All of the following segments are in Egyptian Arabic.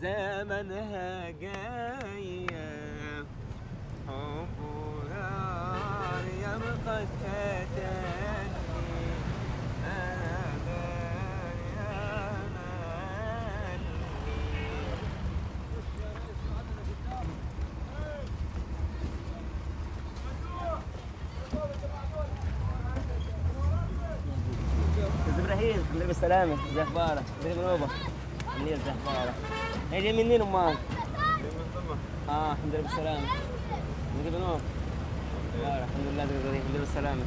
زمنها جاية حبه نار يا مقتتني أنا داري أملي استاذ ابراهيم الحمد لله بالسلامة ازي اخبارك؟ ازي بنوبة منير ازي اخبارك؟ هي دي منين امال؟ اه الحمد لله بالسلامة ازي بنوبة آه، الحمد لله ازي ابراهيم الحمد لله بالسلامة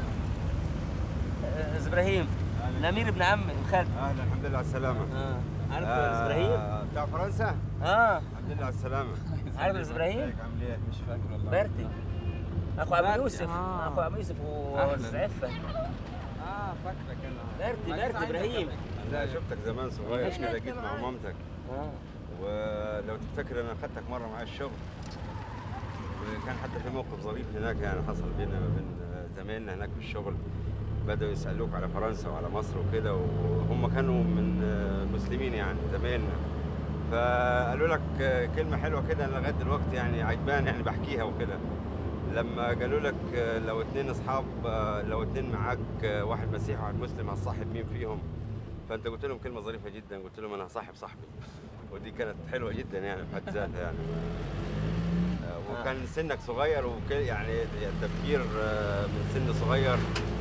آه، استاذ ابراهيم الامير ابن عمي ابن خالتي اهلا الحمد لله على السلامة اه عارف استاذ ابراهيم؟ آه، بتاع فرنسا؟ اه الحمد لله على السلامة عارف استاذ ابراهيم؟ ازيك عامل ايه؟ مش فاكر والله بارتي اخو ابو بارتي، يوسف آه. اخو ابو يوسف واستاذ عفة اه فاكرك انا بارتي ما بارتي جيت عندك ابراهيم لا شفتك زمان صغير كده جيت مع مامتك اه ولو تفتكر انا اخدتك مرة معايا الشغل وكان حتى في موقف ظريف هناك يعني حصل بينا وبين زمايلنا هناك في الشغل بدأوا يسألوك على فرنسا وعلى مصر وكده وهم كانوا من المسلمين يعني زمايلنا فقالوا لك كلمة حلوة كده أنا لغاية دلوقتي يعني عجباني يعني بحكيها وكده لما قالوا لك لو اتنين اصحاب لو اتنين معاك واحد مسيحي وواحد مسلم هتصاحب مين فيهم؟ فانت قلت لهم كلمة ظريفة جدا قلت لهم انا هصاحب صاحبي ودي كانت حلوة جدا يعني في حد ذاتها يعني وكان سنك صغير وك يعني التفكير من سن صغير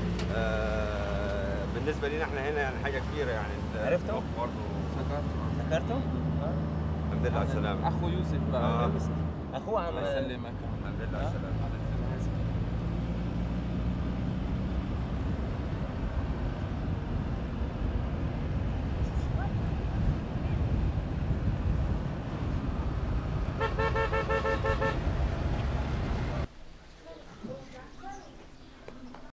آه، بالنسبة لنا احنا هنا يعني حاجة كبيرة يعني انت عرفته؟ برضه ذكرته؟ الحمد لله على السلامة اخو يوسف آه. بقى اخوه عم الله يسلمك الحمد لله على السلامة